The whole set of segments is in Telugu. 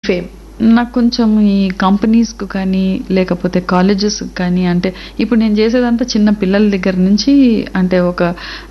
ఫేమ్ నాకు కొంచెం ఈ కంపెనీస్కు కానీ లేకపోతే కాలేజెస్ కానీ అంటే ఇప్పుడు నేను చేసేదంతా చిన్న పిల్లల దగ్గర నుంచి అంటే ఒక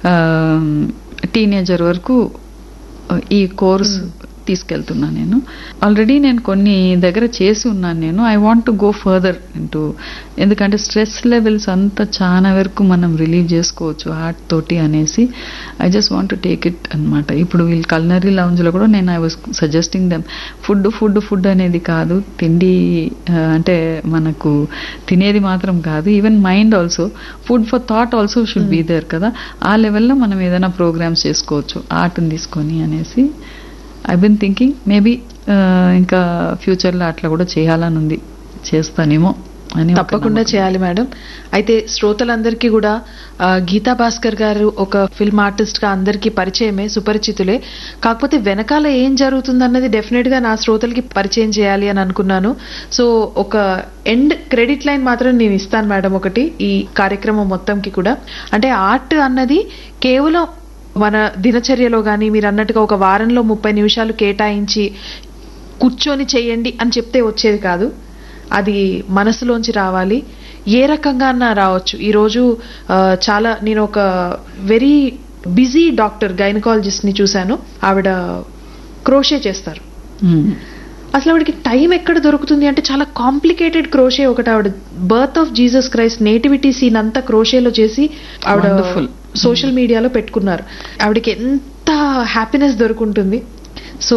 టీనేజర్ వరకు ఆ, ఈ కోర్స్ తీసుకెళ్తున్నా నేను ఆల్రెడీ నేను కొన్ని దగ్గర చేసి ఉన్నాను నేను I want to go further into ఎందుకంటే స్ట్రెస్ లెవెల్స్ అంతా చాలా వరకు మనం రిలీవ్ చేసుకోవచ్చు ఆర్ట్ తోటి అనేసి I just want to take it అనమాట ఇప్పుడు వీళ్ళు కల్నరీ లౌంజ్లో కూడా నేను I was suggesting them food food food అనేది కాదు తిండి ఆ, అంటే మనకు తినేది మాత్రం కాదు even mind also food for thought also should be there కదా ఆ లెవెల్లో మనం ఏదైనా ప్రోగ్రామ్స్ చేసుకోవచ్చు ఆర్ట్ని తీసుకొని అనేసి ఐ బిన్ థింకింగ్ మేబీ ఇంకా ఫ్యూచర్లో అట్లా కూడా చేయాలని ఉంది చేస్తానేమో అని ఒక తప్పకుండా నమ్మకం. చేయాలి మేడం అయితే శ్రోతలందరికీ కూడా ఆ, గీతా భాస్కర్ గారు ఒక ఫిల్మ్ ఆర్టిస్ట్ గా అందరికీ పరిచయమే సుపరిచితులే కాకపోతే వెనకాల ఏం జరుగుతుందన్నది డెఫినెట్ గా నా శ్రోతలకి పరిచయం చేయాలి అని అనుకున్నాను సో ఒక ఎండ్ క్రెడిట్ లైన్ మాత్రం నేను ఇస్తాను మేడం ఒకటి ఈ కార్యక్రమం మొత్తంకి కూడా అంటే ఆర్ట్ అన్నది కేవలం మన దినచర్యలో కానీ మీరు అన్నట్టుగా ఒక వారంలో ముప్పై నిమిషాలు కేటాయించి కూర్చొని చేయండి అని చెప్తే వచ్చేది కాదు అది మనసులోంచి రావాలి ఏ రకంగా అన్నా రావచ్చు ఈరోజు ఆ, చాలా నేను ఒక వెరీ బిజీ డాక్టర్ గైనకాలజిస్ట్ ని చూశాను ఆవిడ క్రోషే చేస్తారు మ్మ్. అసలు ఆవిడకి టైం ఎక్కడ దొరుకుతుంది అంటే చాలా కాంప్లికేటెడ్ క్రోషే ఒకటి ఆవిడ birth of Jesus Christ nativity scene అంతా క్రోషేలో చేసి ఆవిడ Wonderful. సోషల్ మీడియాలో పెట్టుకున్నారు ఆవిడకి ఎంత హ్యాపీనెస్ దొరుకుంటుంది సో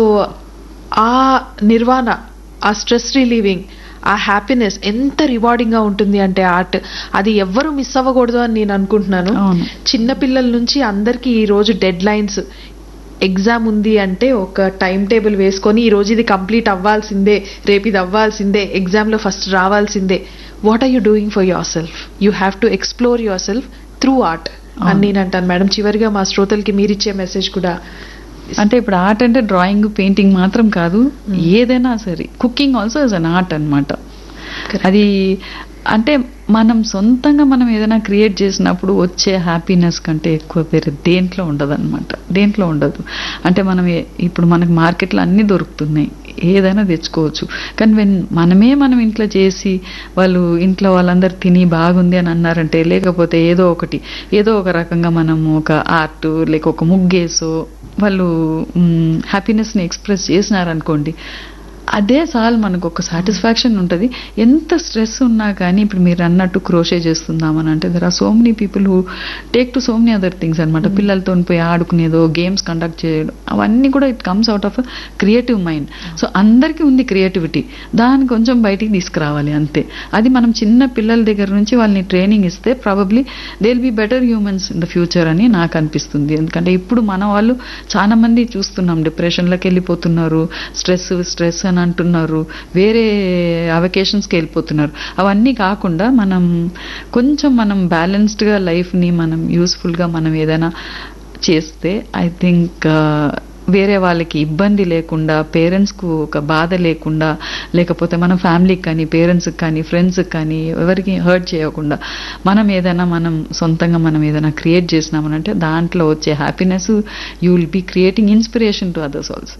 ఆ నిర్వాణ ఆ స్ట్రెస్ రిలీవింగ్ ఆ హ్యాపీనెస్ ఎంత రివార్డింగ్ గా ఉంటుంది అంటే ఆర్ట్ అది ఎవ్వరు మిస్ అవ్వకూడదు అని నేను అనుకుంటున్నాను అవును. చిన్న పిల్లల నుంచి అందరికీ ఈ రోజు డెడ్ లైన్స్ ఎగ్జామ్ ఉంది అంటే ఒక టైం టేబుల్ వేసుకొని ఈ రోజు ఇది కంప్లీట్ అవ్వాల్సిందే రేపు ఇది అవ్వాల్సిందే ఎగ్జామ్ లో ఫస్ట్ రావాల్సిందే what are you doing for yourself you have to explore yourself through art అని నేను అంటాను మేడం చివరిగా మా శ్రోతలకి మీరిచ్చే మెసేజ్ కూడా అంటే ఇప్పుడు ఆర్ట్ అంటే డ్రాయింగ్ పెయింటింగ్ మాత్రం కాదు ఏదైనా సరే cooking also is an art అన్నమాట అది అంటే మనం సొంతంగా మనం ఏదైనా క్రియేట్ చేసినప్పుడు వచ్చే హ్యాపీనెస్ కంటే ఎక్కువ వేరే దేంట్లో ఉండదు అనమాట దేంట్లో ఉండదు అంటే మనం ఏ- ఇప్పుడు మనకు మార్కెట్లో అన్నీ దొరుకుతున్నాయి ఏదైనా తెచ్చుకోవచ్చు కానీ వెన్ మనమే మనం ఇంట్లో చేసి వాళ్ళు ఇంట్లో వాళ్ళందరూ తిని బాగుంది అని అన్నారంటే లేకపోతే ఏదో ఒకటి ఏదో ఒక రకంగా మనం ఒక ఆర్ట్ లేక ఒక ముగ్గేసో వాళ్ళు హ్యాపీనెస్ని ఎక్స్ప్రెస్ చేసినారనుకోండి అదే చాలు మనకు ఒక సాటిస్ఫాక్షన్ ఉంటుంది ఎంత స్ట్రెస్ ఉన్నా కానీ ఇప్పుడు మీరు అన్నట్టు క్రోషే చేస్తుందామని అంటే there are so many people who take to so many other things అనమాట పిల్లలతో పోయి ఆడుకునేదో గేమ్స్ కండక్ట్ చేయడం అవన్నీ కూడా it comes out of creative mind so అందరికీ ఉంది క్రియేటివిటీ దాన్ని కొంచెం బయటికి తీసుకురావాలి అంతే అది మనం చిన్న పిల్లల దగ్గర నుంచి వాళ్ళని ట్రైనింగ్ ఇస్తే probably they will be better humans in the future అని నాకు అనిపిస్తుంది ఎందుకంటే ఇప్పుడు మన వాళ్ళు చాలా మంది చూస్తున్నాం డిప్రెషన్లోకి వెళ్ళిపోతున్నారు స్ట్రెస్ స్ట్రెస్ అని అంటున్నారు వేరే అవకేషన్స్కి వెళ్ళిపోతున్నారు అవన్నీ కాకుండా మనం కొంచెం మనం బ్యాలెన్స్డ్గా లైఫ్ని మనం యూస్ఫుల్గా మనం ఏదైనా చేస్తే ఐ థింక్ వేరే వాళ్ళకి ఇబ్బంది లేకుండా పేరెంట్స్కు ఒక బాధ లేకుండా లేకపోతే మన ఫ్యామిలీకి కానీ పేరెంట్స్కి కానీ ఫ్రెండ్స్కి కానీ ఎవరికి హర్ట్ చేయకుండా మనం ఏదైనా మనం సొంతంగా మనం ఏదైనా క్రియేట్ చేసినామనంటే దాంట్లో వచ్చే happiness you will be creating inspiration to others also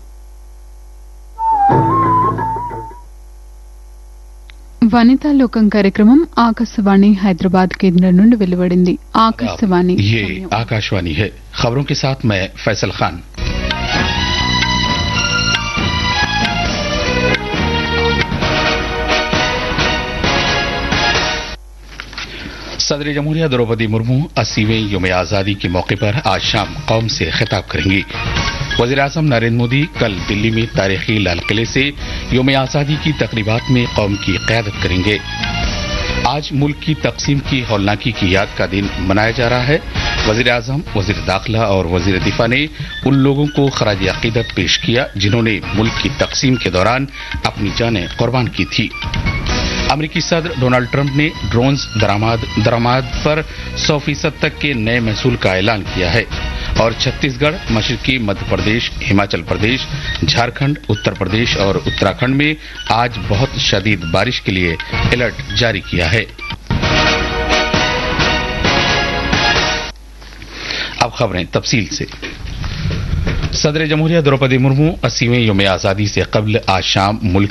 Vanitha Lokam కార్యక్రమం ఆకాశవాణి హైదరాబాద్ కేంద్రం నుండి వెలువడింది ఆకాశవాణి ये సమయం. आकाशवाणी है खबरों के साथ मैं फैसल खान सदर जमहूरिया द्रौपदी मुर्मू अस्सीवें योम आजादी के मौके पर आज शाम कौम से खिताब करेंगी वजीर अजम नरेंद्र मोदी कल दिल्ली में तारीखी लाल किले से योम आजादी की तकरीबात में कौम की क्यादत करेंगे आज मुल्क की तकसीम की हौलनाकी की याद का दिन मनाया जा रहा है वजीर आजम वजीर दाखिला और वजीर दिफा ने उन लोगों को खराज अकीदत पेश किया जिन्होंने मुल्क की तकसीम के दौरान अपनी जानें कुर्बान की थी अमरीकी सदर डोनाल्ड ट्रंप ने ड्रोन्स दरामद दरामद पर 100 फीसद तक के नए महसूल का ऐलान किया है और छत्तीसगढ़ मशरकी मध्य प्रदेश हिमाचल प्रदेश झारखंड उत्तर प्रदेश और उत्तराखंड में आज बहुत शदीद बारिश के लिए अलर्ट जारी किया है अब खबरें तफसील से सदर जमहूरिया द्रौपदी मुर्मू अस्सीवें योम आजादी से कबल आज शाम मुल्क